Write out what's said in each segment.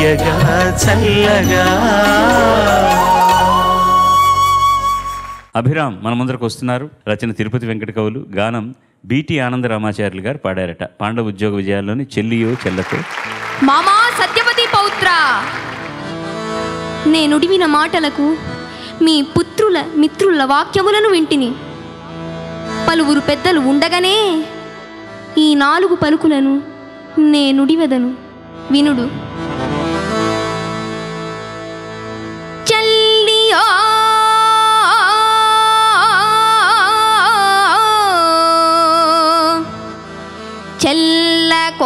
తీయగా చల్లగా అభిరామ్ మన ముందరకు వస్తున్నారు రచన తిరుపతి వెంకట కవులు గానం బీటీ ఆనంద రామాచార్యులు గారు పాడారట పాండవ ఉద్యోగ విజయాల్లోని చెల్లియో చెల్లకు మామా సత్యవతి పౌత్ర నేనుడివిన మాటలకు మీ పుత్రుల మిత్రుల వాక్యములను వింటిని పలువురు పెద్దలు ఉండగానే ఈ నాలుగు పలుకులను నేనుడివెదను వినుడు చల్లియో చెల్లకో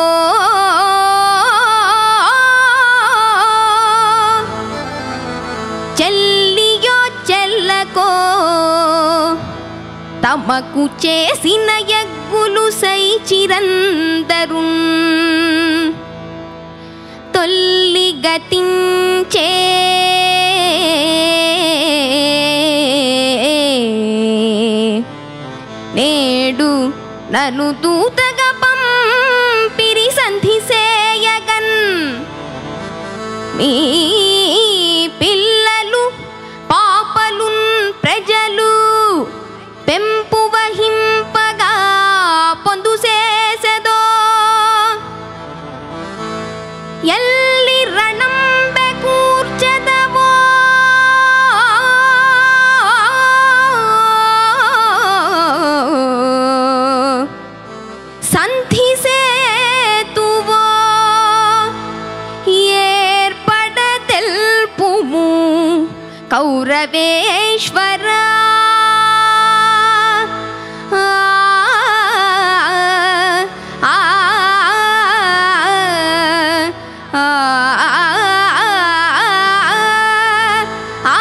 చెల్లియో చెల్లకో తమకు చేసిన యగ్గులు సైచిరందరు తొల్లి గతించే నేడు నన్ను దూతగా పంపిరి సంధి సేయగన్ మీ పిల్లలు పాపలున్ ప్రజలు పెంపు వహింపగా పొందు చేసెదో ఎల్లి రణంబె కూర్చెదవో సంధి సేతువో ఏర్పడ తెల్పుము కౌరవేశ్వర ఆ, ఆ, ఆ, ఆ,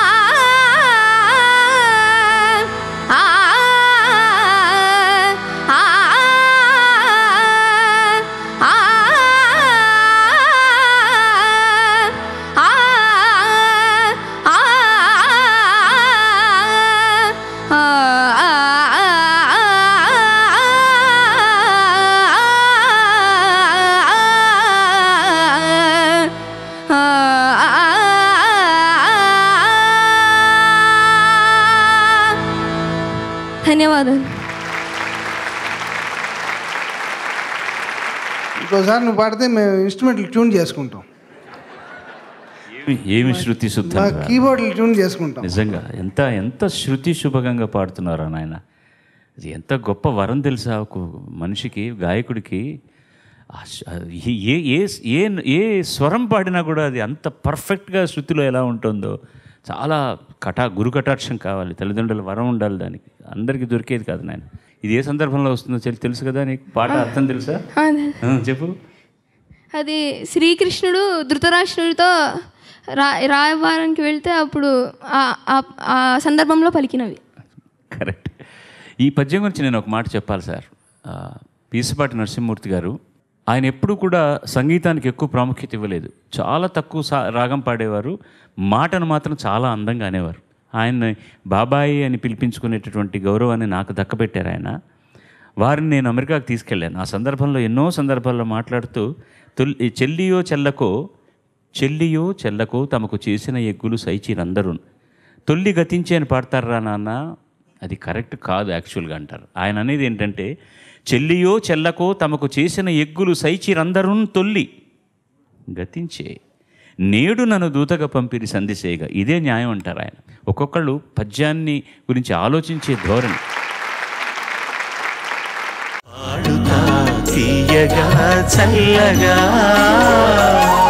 ధన్యవాదాలు ఇంకోసారి నువ్వు పాడితే మేము ఇన్స్ట్రుమెంట్లు ట్యూన్ చేసుకుంటాం ఏమి- ఏమి శృతి మా శుద్ధంగా కీబోర్డ్లు ట్యూన్ చేసుకుంటాం నిజంగా ఎంత ఎంత శృతి శుభంగా పాడుతున్నారా నాయన అది ఎంత గొప్ప వరం తెలుసా ఒక మనిషికి గాయకుడికి ఆ శ- ఏ ఏ- ఏ ఏ ఏ స్వరం పాడినా కూడా అది అంత పర్ఫెక్ట్గా శృతిలో ఎలా ఉంటుందో చాలా కటా గురు కటాక్షం కావాలి తల్లిదండ్రుల వరం ఉండాలి దానికి అందరికీ దొరికేది కాదు నాయన ఇది ఏ సందర్భంలో వస్తుందో తెలి- తెలుసు కదా నీకు పాట అర్థం తెలుసా ఆ, చెప్పు అది శ్రీకృష్ణుడు ధృతరాష్ట్రుడితో రా రాయవారానికి వెళ్తే అప్పుడు ఆ- ఆ- ఆ సందర్భంలో పలికినవి కరెక్ట్ ఈ పద్యం గురించి నేను ఒక మాట చెప్పాలి సార్ ఆ, పీసపాటి నరసింహమూర్తి గారు ఆయన ఎప్పుడూ కూడా సంగీతానికి ఎక్కువ ప్రాముఖ్యత ఇవ్వలేదు చాలా తక్కువ సా రాగం పాడేవారు మాటను మాత్రం చాలా అందంగా అనేవారు ఆయన్ని బాబాయి అని పిలిపించుకునేటటువంటి గౌరవాన్ని నాకు దక్కబెట్టారు ఆయన వారిని నేను అమెరికాకు తీసుకెళ్ళాను ఆ సందర్భంలో ఎన్నో సందర్భాల్లో మాట్లాడుతూ తొలి చెల్లియో చెల్లకో చెల్లియో చెల్లకో తమకు చేసిన ఎగ్గులు సైచిరందరూ తొల్లి గతించి అని పాడతారా నాన్న అది కరెక్ట్ కాదు యాక్చువల్గా అంటారు ఆయన అనేది ఏంటంటే చెల్లియో చెల్లకో తమకు చేసిన ఎగ్గులు సైచిరందరూ తొల్లి గతించే నేడు నన్ను దూతగా పంపిరి సంధిసేయగా ఇదే న్యాయం అంటారు ఆయన ఒక్కొక్కళ్ళు పద్యాన్ని గురించి ఆలోచించే ధోరణి పాడుతా తీయగా చల్లగా